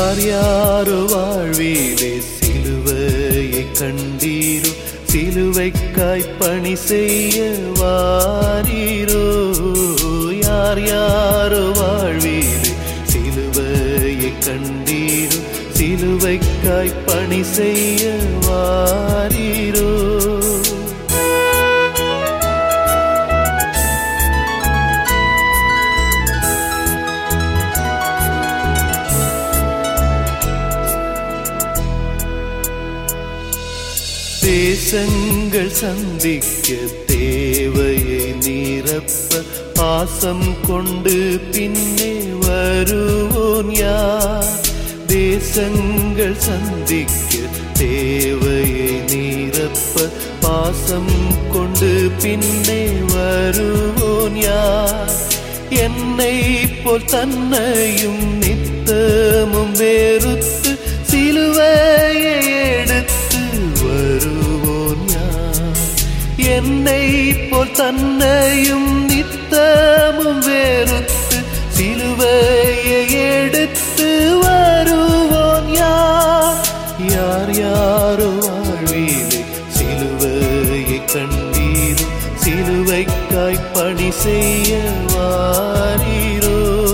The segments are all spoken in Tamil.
யார் யாரோ வாழ்விலே சிலுவையை கண்டீரோ சிலுவைக்காய் பணி செய்ய வாரீரோ யார் யாரோ வாழ்விலே சிலுவையை கண்டீரோ சிலுவைக்காய் பணி செய்ய வாரீரோ தேசங்கள் சந்திக்க தேவையை நிரப்ப பாசம் கொண்டு பின்னே வருவோன் யார் தேசங்கள் சந்திக்க தேவையை நிரப்ப பாசம் கொண்டு பின்னே வருவோன் யார் என்னை போல் தன்னையும் நித்தமும் வேறுத்து சிலுவையை எடுத்து வருவோன் யார் என்னை போல் தன்னையும் நித்தமும் வேறுத்து சிலுவையை எடுத்து வருவோன் யார் யார் யாரோ வாழ்விலே சிலுவையை கண்டீரோ சிலுவைக்காய் பணி செய்ய வாரீரோ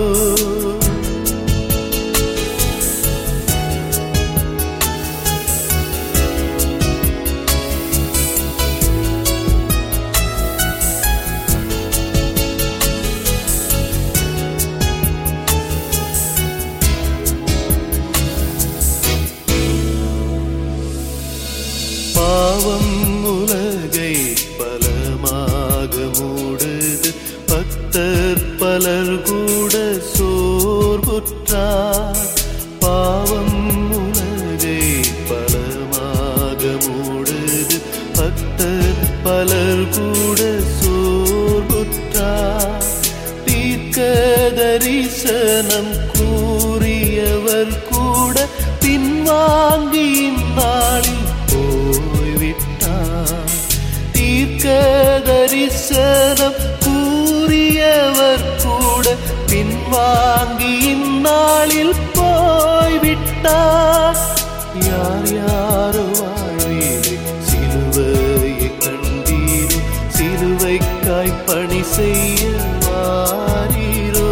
பாவம் உலகை பலமாக மூடுது பக்தர் பலர் கூட சோர்வுற்றார் பாவம் உலகை பலமாக மூடுது பக்தர் பலர் கூட சோர்வுற்றார் தீர்க்க தரிசனம் கூறியவர் கூட பின்வாங்கி இந்நாளில் போய்விட்டார் தீர்க்க தரிசனம் கூறியவர் கூட பின்வாங்கி இந்நாளில் போய்விட்டார் யார் யாரோ வாழ்விலே சிலுவையை கண்டீரோ சிலுவைக்காய் பணி செய்ய வாரீரோ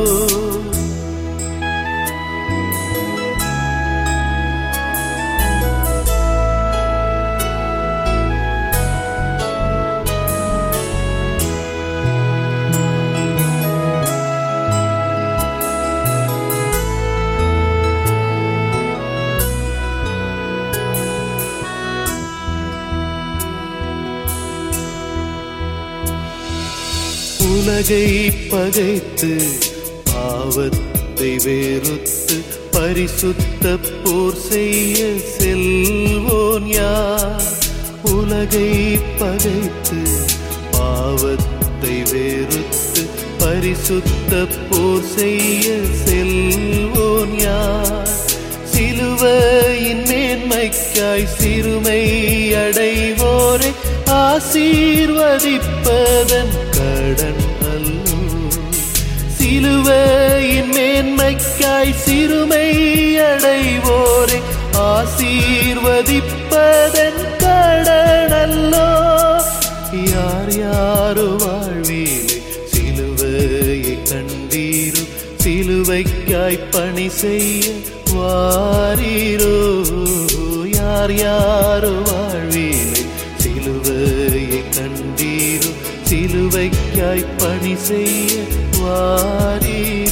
உலகை பகைத்து பாவத்தை வெறுத்து பரிசுத்த போர் செய்ய செல்வோன் யார் உலகை பகைத்து பாவத்தை வெறுத்து பரிசுத்த போர் செய்ய செல்வோன் யார் சிலுவையின் மேன்மைக்காய் சிறுமை அடைவோரை ஆசீர்வதிப்பதன் கடன் அல்லோ சிலுவையின் மேன்மைக்காய் சிறுமை அடைவோரை ஆசீர்வதிப்பதன் கடன் அல்லோ யார் யாரோ வாழ்விலே சிலுவையை கண்டீரோ சிலுவைக்காய் பணி செய்ய வாரீரோ யார் யாரோ வாழ்விலே சிலுவையை கண்டீரோ சிலுவைக்காய் பணி செய்ய வாரீரோ